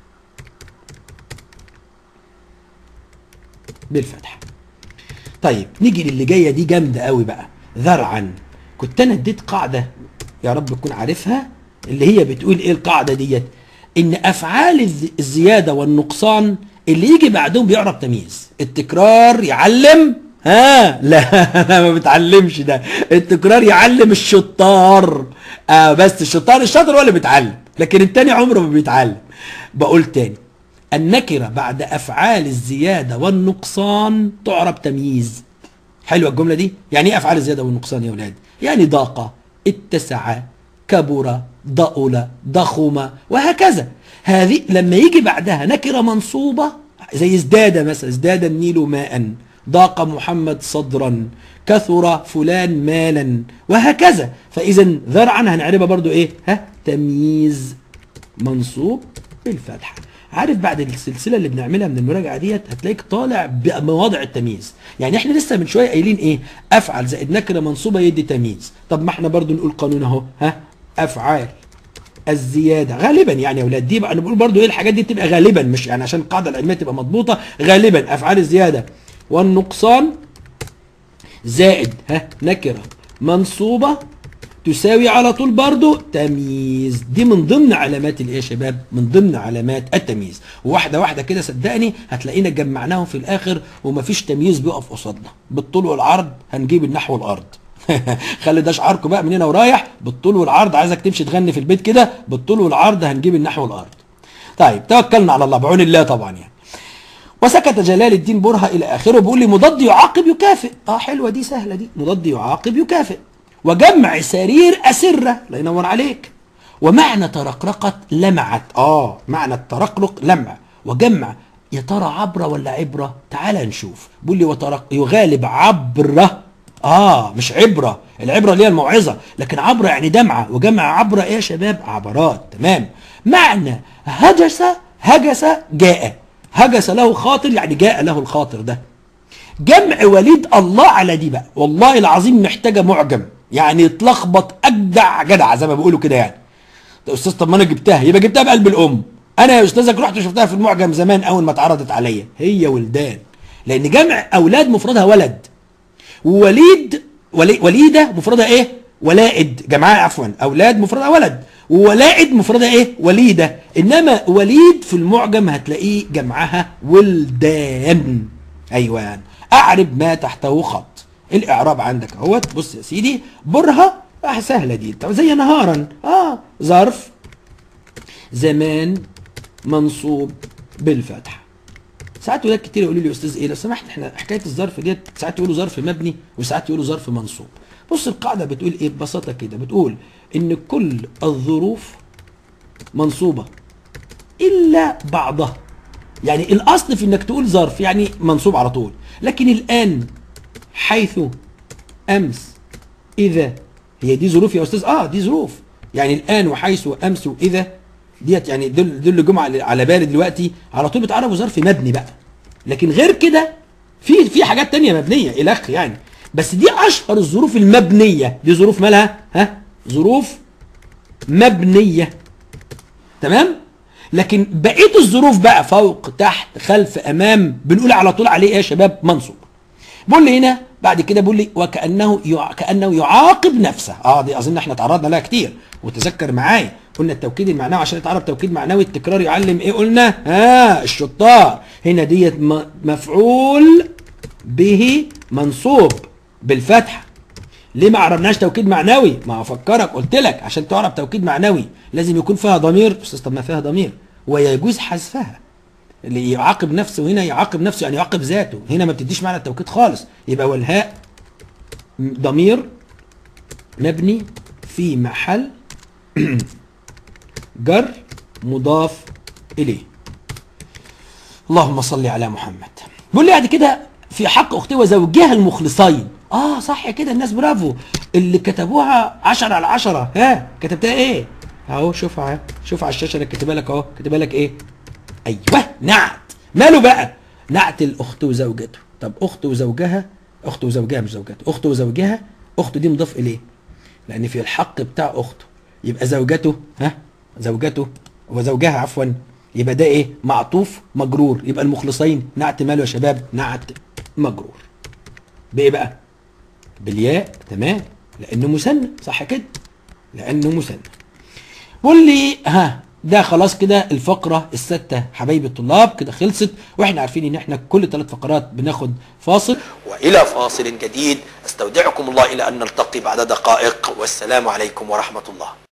بالفتحه طيب نيجي للي جايه دي جامده قوي بقى ذرعا كنت انا اديت قاعده يا رب تكون عارفها اللي هي بتقول ايه القاعده ديت ان افعال الز- الزياده والنقصان اللي يجي بعدهم بيعرف تمييز التكرار يعلم ها لا انا ما بتعلمش ده التكرار يعلم الشطار آه بس الشطار الشاطر هو اللي بيتعلم لكن التاني عمره ما بيتعلم بقول تاني النكرة بعد أفعال الزيادة والنقصان تعرب تمييز حلوة الجملة دي يعني ايه أفعال الزيادة والنقصان يا أولاد يعني ضاق اتسع كبر ضأل ضخم وهكذا هذه لما يجي بعدها نكرة منصوبة زي ازداد مثلا ازداد النيل ماء ضاق محمد صدرا كثر فلان مالا وهكذا فإذا ذرعا هنعربها برضو ايه ها تمييز منصوب بالفتحة عارف بعد السلسله اللي بنعملها من المراجعه ديت هتلاقيك طالع بمواضع التمييز يعني احنا لسه من شويه قايلين ايه افعل زائد نكره منصوبه يدي تمييز طب ما احنا برضو نقول قانون اهو ها افعال الزياده غالبا يعني يا اولاد دي بقى انا بقول برضو ايه الحاجات دي تبقى غالبا مش يعني عشان القاعده العلميه تبقى مضبوطه غالبا افعال الزياده والنقصان زائد ها نكره منصوبه تساوي على طول برضو تمييز دي من ضمن علامات الايه يا شباب من ضمن علامات التمييز وواحده واحده كده صدقني هتلاقينا جمعناهم في الاخر ومفيش تمييز بيقف قصادنا بالطول والعرض هنجيب النحو والارض خلي ده شعاركم بقى من هنا ورايح بالطول والعرض عايزك تمشي تغني في البيت كده بالطول والعرض هنجيب النحو والارض طيب توكلنا على الله بعون الله طبعا يعني وسكت جلال الدين برهة إلى آخره بيقول لي مضاد يعاقب يكافئ اه حلوة دي سهلة دي مضاد يعاقب يكافئ وجمع سرير أسرة الله ينور عليك ومعنى ترقرقت لمعت اه معنى الترقرق لمع وجمع يا ترى عبرة ولا عبرة تعال نشوف بيقول لي وترق يغالب عبرة اه مش عبرة العبرة اللي هي الموعظة لكن عبرة يعني دمعة وجمع عبرة ايه يا شباب عبرات تمام معنى هجس هجس جاء هجس له خاطر يعني جاء له الخاطر ده جمع وليد الله على دي بقى والله العظيم محتاجة معجم يعني اتلخبط اجدع جدع زي ما بيقولوا كده يعني يا استاذ طب ما انا جبتها يبقى جبتها بقلب الام انا يا استاذك رحت شفتها في المعجم زمان اول ما اتعرضت عليا هي ولدان لان جمع اولاد مفردها ولد ووليد ولي وليده مفردها ايه ولائد جمعها عفوا اولاد مفردها ولد وولائد مفردها ايه وليده انما وليد في المعجم هتلاقيه جمعها ولدان ايوه يعني اعرب ما تحته خط الاعراب عندك اهوت بص يا سيدي برها اه سهله دي طب زي نهارا اه ظرف زمان منصوب بالفتحه ساعات ولاد كتير يقولوا لي يا استاذ ايه لو سمحت احنا حكايه الظرف ديت ساعات يقولوا ظرف مبني وساعات يقولوا ظرف منصوب بص القاعده بتقول ايه ببساطه كده بتقول ان كل الظروف منصوبه الا بعضها يعني الاصل في انك تقول ظرف يعني منصوب على طول لكن الان حيث امس اذا هي دي ظروف يا استاذ اه دي ظروف يعني الان وحيث وامس واذا ديت يعني دول دول اللي جم على على بالي دلوقتي على طول بتعرفوا ظرف مبني بقى لكن غير كده في في حاجات تانية مبنيه الخ يعني بس دي اشهر الظروف المبنيه دي ظروف مالها ها ظروف مبنيه تمام لكن بقيه الظروف بقى فوق تحت خلف امام بنقول على طول عليه ايه يا شباب منصوب بيقول لي هنا بعد كده بيقول لي وكانه يع... كانه يعاقب نفسه اه دي اظن احنا تعرضنا لها كتير وتذكر معايا قلنا التوكيد المعنوي عشان يتعرف توكيد معنوي التكرار يعلم ايه قلنا ها آه الشطار هنا ديت م... مفعول به منصوب بالفتحه ليه ما عربناش توكيد معنوي ما افكرك قلت لك عشان تعرف توكيد معنوي لازم يكون فيها ضمير استاذ طب ما فيها ضمير ويجوز حذفها اللي يعاقب نفسه هنا يعاقب نفسه يعني يعاقب ذاته هنا ما بتديش معنى التوكيد خالص يبقى والهاء ضمير مبني في محل جر مضاف اليه اللهم صل على محمد بيقول لي بعد كده في حق اختي وزوجها المخلصين اه صح كده الناس برافو اللي كتبوها 10 على 10 ها كتبتها ايه اهو شوفها شوف على الشاشه اللي كاتبها لك اهو كاتبها لك ايه ايوه نعت ماله بقى نعت الاخت وزوجته طب اخت وزوجها اخت وزوجها مش زوجته اخت وزوجها اخته دي مضاف اليه لان في الحق بتاع اخته يبقى زوجته ها زوجته وزوجها عفوا يبقى ده ايه معطوف مجرور يبقى المخلصين نعت ماله يا شباب نعت مجرور بايه بقى بالياء تمام لانه مثنى صح كده لانه مثنى قول لي ها ده خلاص كده الفقره السادسه حبايبي الطلاب كده خلصت واحنا عارفين ان احنا كل ثلاث فقرات بناخد فاصل والى فاصل جديد استودعكم الله الى ان نلتقي بعد دقائق والسلام عليكم ورحمه الله